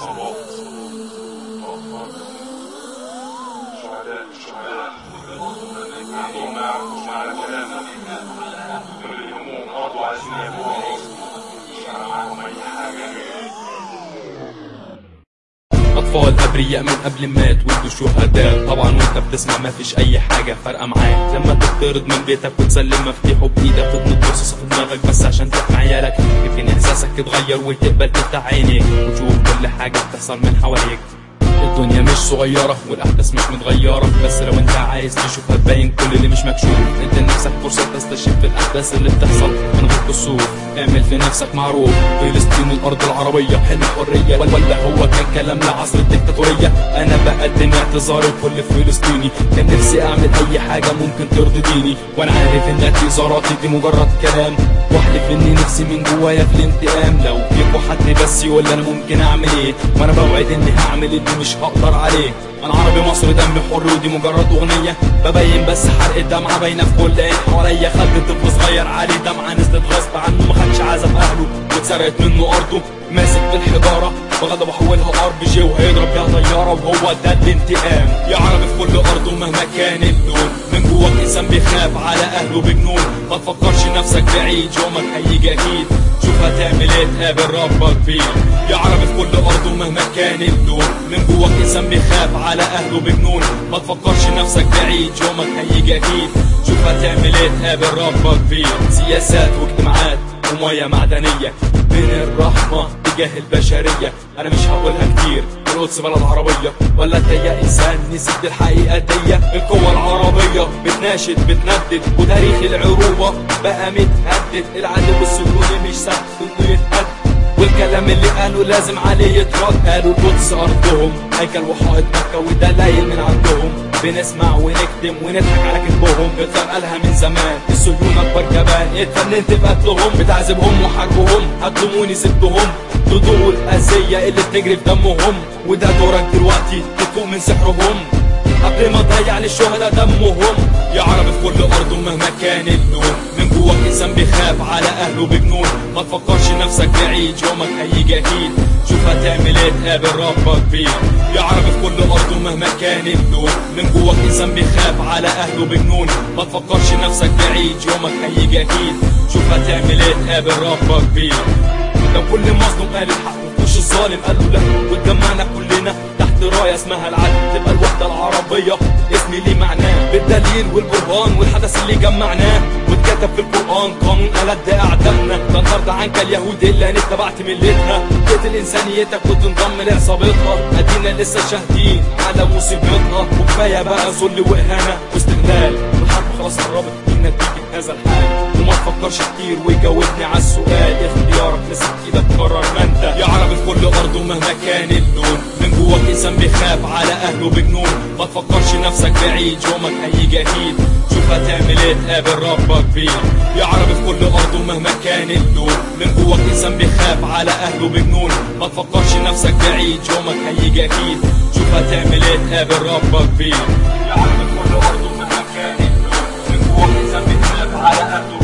عصابات أطفال شهداء شهداء عندهم ما يعرفوش معنى كلامنا كل اللي يهمهم أرض وعايزين ياكلوا مش فارقة معاهم أي حاجة اطفال ابرياء من قبل ما اتولدوا شهداء طبعا وانت بتسمع ما فيش اي حاجه فارقه معاك لما تطرد من بيتك وتسلم مفاتيحه بايدك تطلب رصاصه في دماغك بس عشان تحمي عيالك يمكن احساسك يتغير وتقبل تفتح عينيك وتشوف كل حاجه بتحصل من حواليك الدنيا مش صغيرة والأحداث مش متغيرة بس لو أنت عايز تشوف هتبين كل اللي مش مكشوف ادي لنفسك فرصة تستشف الأحداث اللي بتحصل من غير كسوف اعمل في نفسك معروف فلسطين الأرض العربية حلم حرية ولا هو كان كلام لعصر الدكتاتورية أنا بقدم اعتذار لكل فلسطيني كان نفسي أعمل أي حاجة ممكن ترضي ديني وأنا عارف إن اعتذاراتي دي مجرد كلام واحلف إني نفسي من جوايا في الانتقام لو يبقوا حد بس يقول لي أنا ممكن أعمل إيه وأنا بوعد إني هعمل اللي مش هقدر عليه انا عربي مصري دمي حر ودي مجرد اغنيه ببين بس حرق الدمعه باينه في كل عين حواليا خد طفل صغير عليه دمعه نزلت غصب عنه ما خدش عزف اهله واتسرقت منه ارضه ماسك في الحجاره بغضب احولها ار بي جي وهيضرب بيها طياره وهو ده الانتقام يا عربي في كل ارضه مهما كان اللون من جواك انسان بيخاف على اهله بجنون ما تفكرش نفسك بعيد يومك هيجي اكيد شوف هتعمل ايه تقابل ربك فيه يا عربي في كل ارضه مهما كان اللون من جواك انسان بيخاف على اهله بجنون ما تفكرش نفسك بعيد يومك هيجي اكيد شوف هتعمل ايه تقابل ربك فيه سياسات واجتماعات ومية معدنية بين الرحمة تجاه البشرية انا مش هقولها كتير القدس بلد عربية ولا انت يا انسان نسيت الحقيقة دي القوة العربية بتناشد بتندد وتاريخ العروبة بقى متهدد العدو السكوني مش سهل انه يتهدد والكلام اللي قالوا لازم عليه يترد قالوا القدس ارضهم هيكل وحائط مكة ودلايل من عندهم بنسمع ونكتم ونضحك على كذبهم هتلر قالها من زمان الصهيون اكبر جبان اتفننت في قتلهم بتعذبهم وحربهم هتلوموني سبتهم تدوقوا الاذية اللي بتجري في دمهم وده دورك دلوقتي تفوق من سحرهم قبل ما تضيع للشهداء دمهم يا عربي في كل ارض مهما كان اللون من جواك انسان بيخاف على اهله بجنون ما تفكرش نفسك بعيد يومك هيجي اكيد شوف هتعمل ايه تقابل ربك فيه يا عربي في كل ارض مهما كان اللون من جواك انسان بيخاف على اهله بجنون ما تفكرش نفسك بعيد يومك هيجي اكيد شوف هتعمل ايه تقابل ربك فيه لو كل مظلوم قال الحق وفوش الظالم قال له لا واتجمعنا كلنا تحت راية اسمها العدل تبقى الوحدة العربية اسمي ليه معناه بالدليل والبرهان والحدث اللي جمعناه واتكتب في القرآن قانون ألد أعدائنا تنطرد عنك اليهود اللي أنا اتبعت ملتها تقتل إنسانيتك وتنضم لعصابتها أدينا لسه شاهدين على مصيبتنا وكفاية بقى ذل وإهانة واستغلال الحرب خلاص قربت من نتيجة هذا الحال وما تفكرش كتير وجاوبني على السؤال اختيارك لسه في ايدك قرر ما انت يا عربي في كل ارض مهما كان اللون من جواك انسان بيخاف على اهله بجنون ما تفكرش نفسك بعيد يومك هيجي اكيد شوف هتعمل ايه تقابل ربك فيه يا عربي في كل ارض مهما كان اللون من جواك انسان بيخاف على اهله بجنون ما تفكرش نفسك بعيد يومك هيجي اكيد شوف هتعمل ايه تقابل ربك فيه يا عربي في كل ارض مهما كان اللون من جواك انسان بيخاف على اهله